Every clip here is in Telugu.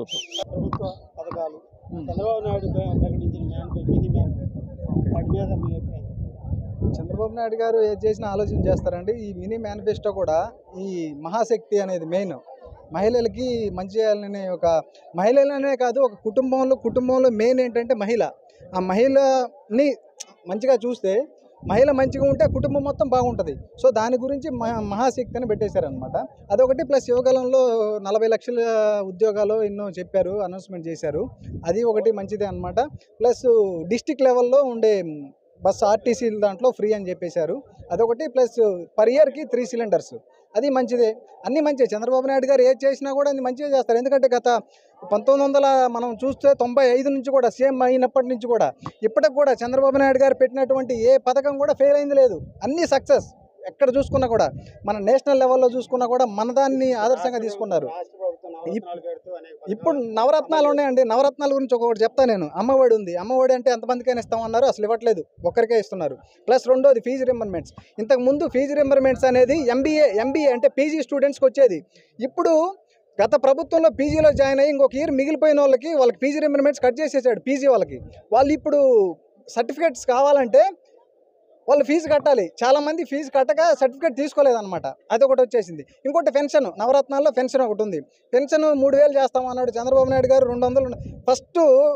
చేయగలుగుతాం ప్రభుత్వ పథకాలు చంద్రబాబు నాయుడు ప్ర- ప్రకటించిన మేనిఫెస్టో ఇది మేనిఫెస్టో వాటి మీద మీ అభిప్రాయం చంద్రబాబు నాయుడు గారు ఏది చేసినా ఆలోచన చేస్తారండి ఈ మినీ మేనిఫెస్టో కూడా ఈ మహాశక్తి అనేది మెయిన్ మహిళలకి మంచి చేయాలనే ఒక మహిళలనే కాదు ఒక కుటుంబంలో కుటుంబంలో మెయిన్ ఏంటంటే మహిళ ఆ మహిళని మంచిగా చూస్తే మహిళ మంచిగా ఉంటే ఆ కుటుంబం మొత్తం బాగుంటుంది సో దాని గురించి మహా మహాశక్తి అని పెట్టేశారనమాట అదొకటి ప్లస్ యువకాలంలో నలభై లక్షల ఉద్యోగాలు ఎన్నో చెప్పారు అనౌన్స్మెంట్ చేశారు అది ఒకటి మంచిదే అనమాట ప్లస్ డిస్టిక్ లెవెల్లో ఉండే బస్ ఆర్టీసీ దాంట్లో ఫ్రీ అని చెప్పేశారు అదొకటి ప్లస్ పర్ ఇయర్కి త్రీ సిలిండర్స్ అది మంచిదే అన్నీ మంచిదే చంద్రబాబు నాయుడు గారు ఏది చేసినా కూడా అది మంచిగా చేస్తారు ఎందుకంటే గత పంతొమ్మిది వందల మనం చూస్తే తొంభై ఐదు నుంచి కూడా సీఎం అయినప్పటి నుంచి కూడా ఇప్పటికి కూడా చంద్రబాబు నాయుడు గారు పెట్టినటువంటి ఏ పథకం కూడా ఫెయిల్ అయింది లేదు అన్నీ సక్సెస్ ఎక్కడ చూసుకున్నా కూడా మన నేషనల్ లెవెల్లో చూసుకున్నా కూడా మన దాన్ని ఆదర్శంగా తీసుకున్నారు రాష్ట్ర ప్రభుత్వం నవరత్నాలు పెడుతూ అనేక పథకాలు ఇప్పుడు నవరత్నాలు ఉన్నాయండి నవరత్నాల గురించి ఒకటి చెప్తా నేను అమ్మఒడి ఉంది అమ్మఒడి అంటే ఎంతమందికైనా ఇస్తామన్నారు అసలు ఇవ్వట్లేదు ఒక్కరికే ఇస్తున్నారు ప్లస్ రెండోది ఫీజు రింబర్మెంట్స్ ఇంతకు ముందు ఫీజు రింబర్మెంట్స్ అనేది ఎంబీఏ ఎంబీఏ అంటే పీజీ స్టూడెంట్స్కి వచ్చేది ఇప్పుడు గత ప్రభుత్వంలో పీజీలో జాయిన్ అయ్యి ఇంకొక ఇయర్ మిగిలిపోయిన వాళ్ళకి వాళ్ళకి పీజీ రింబర్మెంట్స్ కట్ చేసేసాడు పీజీ వాళ్ళకి వాళ్ళు ఇప్పుడు సర్టిఫికేట్స్ కావాలంటే వాళ్ళు ఫీజు కట్టాలి చాలా మంది ఫీజు కట్టక సర్టిఫికేట్ తీసుకోలేదన్నమాట అది ఒకటి వచ్చేసింది ఇంకోటి పెన్షన్ నవరత్నాల్లో పెన్షన్ ఒకటి ఉంది పెన్షన్ మూడు వేలు చేస్తామన్నాడు చంద్రబాబు నాయుడు గారు రెండు వందలు ఫస్ట్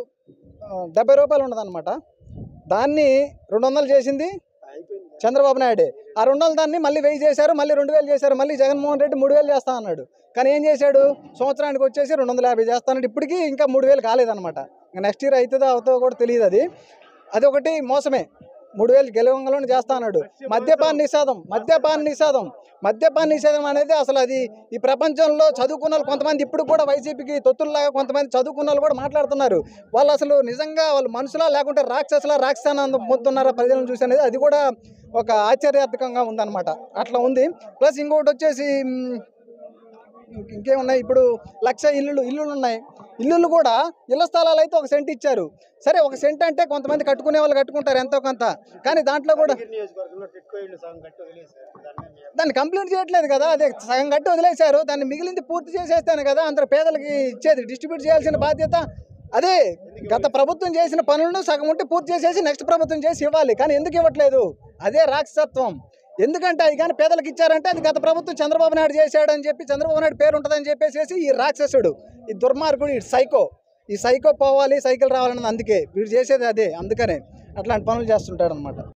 డెబ్బై రూపాయలు ఉండదన్నమాట దాన్ని రెండు వందలు చేసింది అయిపోయింది చంద్రబాబు నాయుడే ఆ రెండు వందలు దాన్ని మళ్ళీ వెయ్యి చేశారు మళ్ళీ రెండు వేలు చేశారు మళ్ళీ జగన్మోహన్ రెడ్డి మూడు వేలు చేస్తా అన్నాడు కానీ ఏం చేశాడు సంవత్సరానికి వచ్చేసి రెండు వందల యాభై చేస్తానంటే ఇప్పటికీ ఇంకా మూడు వేలు కాలేదన్నమాట ఇంకా నెక్స్ట్ ఇయర్ అవుతుందో అవుతుందో కూడా తెలియదు అది అది ఒకటి మోసమే మూడు వేలు గెలవంగలోనే చేస్తా అన్నాడు మద్యపాన నిషేధం మద్యపాన నిషేధం మద్యపాన నిషేధం అనేది అసలు అది ఈ ప్రపంచంలో చదువుకున్న వాళ్ళు కొంతమంది ఇప్పుడు కూడా వైసీపీకి తొత్తుల్లాగా కొంతమంది చదువుకున్న వాళ్ళు కూడా మాట్లాడుతున్నారు వాళ్ళు అసలు నిజంగా వాళ్ళు మనుషులా లేకుంటే రాక్షసులా రాక్షసానందం పొందుతున్నారా ప్రజలను చూసి అనేది అది కూడా ఒక ఆశ్చర్యాత్మకంగా ఉందన్నమాట అట్లా ఉంది ప్లస్ ఇంకొకటి వచ్చేసి మ్, ఇంక- ఇంకేమున్నాయి ఇప్పుడు లక్ష ఇల్లులు ఇల్లులు ఉన్నాయి ఇల్లులు కూడా ఇళ్ల స్థలాలు అయితే ఒక సెంట్ ఇచ్చారు సరే ఒక సెంట్ అంటే కొంతమంది కట్టుకునే వాళ్ళు కట్టుకుంటారు ఎంతో కొంత కానీ దాంట్లో కూడా మంగళగిరి నియోజకవర్గంలో టిట్కో ఇల్లు సగం కట్టి వదిలేశారు దాని మీద మీ అభిప్రాయం? దాన్ని కంప్లీట్ చేయట్లేదు కదా అదే సగం కట్టి వదిలేశారు దాన్ని మిగిలింది పూర్తి చేసేస్తాను కదా అందరు పేదలకి ఇచ్చేది డిస్ట్రిబ్యూట్ చేయాల్సిన బాధ్యత అదే గత ప్రభుత్వం చేసిన పనులను సగం ఉంటే పూర్తి చేసేసి నెక్స్ట్ ప్రభుత్వం చేసి ఇవ్వాలి కానీ ఎందుకు ఇవ్వట్లేదు అదే రాక్షసత్వం ఎందుకంటే అది కానీ పేదలకు ఇచ్చారంటే అది గత ప్రభుత్వం చంద్రబాబు నాయుడు చేశాడని చెప్పి చంద్రబాబు నాయుడు పేరు ఉంటుందని చెప్పేసి ఈ రాక్షసుడు ఈ దుర్మార్గుడు ఈ సైకో ఈ సైకో పోవాలి సైకిల్ రావాలన్నది అందుకే వీడు చేసేది అదే అందుకనే అట్లాంటి పనులు చేస్తుంటాడు అనమాట